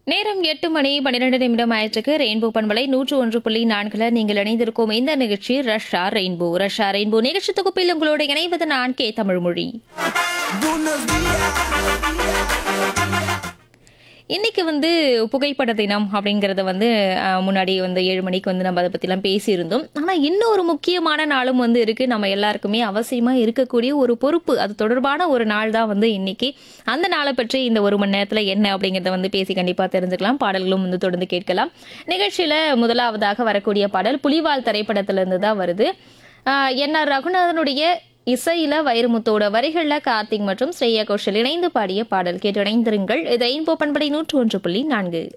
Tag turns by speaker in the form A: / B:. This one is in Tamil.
A: நேரம் எட்டு மணி பன்னிரண்டு நிமிடம் ஆயிற்றுக்கு ரெயின்போ பண்பலை நூற்று ஒன்று புள்ளி நான்குல நீங்கள் இணைந்திருக்கும் இந்த நிகழ்ச்சி ரஷ்யா ரெயின்போ ரஷ்யா ரெயின்போ நிகழ்ச்சி தொகுப்பில் உங்களோடு இணைவது நான் கே தமிழ்மொழி இன்னைக்கு வந்து புகைப்பட தினம் அப்படிங்கறத வந்து அஹ், முன்னாடி வந்து ஏழு மணிக்கு வந்து நம்ம அதை பத்திலாம் பேசியிருந்தோம் ஆனா இன்னொரு முக்கியமான நாளும் வந்து இருக்கு நம்ம எல்லாருக்குமே அவசியமா இருக்கக்கூடிய ஒரு பொறுப்பு அது தொடர்பான ஒரு நாள் தான் வந்து இன்னைக்கு அந்த நாளை பற்றி இந்த ஒரு மணி நேரத்துல என்ன அப்படிங்கறத வந்து பேசி கண்டிப்பா தெரிஞ்சுக்கலாம் பாடல்களும் வந்து தொடர்ந்து கேட்கலாம் நிகழ்ச்சியில முதலாவதாக வரக்கூடிய பாடல் புலிவால் திரைப்படத்துல இருந்து தான் வருது என் ஆர் ரகுநாதனுடைய இசையில வைரமுத்தோட வரிகள்ல கார்த்திக் மற்றும் ஸ்ரேயா கோஷல் இணைந்து பாடிய பாடல் கேட்டு இணைந்திருங்கள் இது ரெயின்போ பண்படை நூற்று ஒன்று புள்ளி நான்கு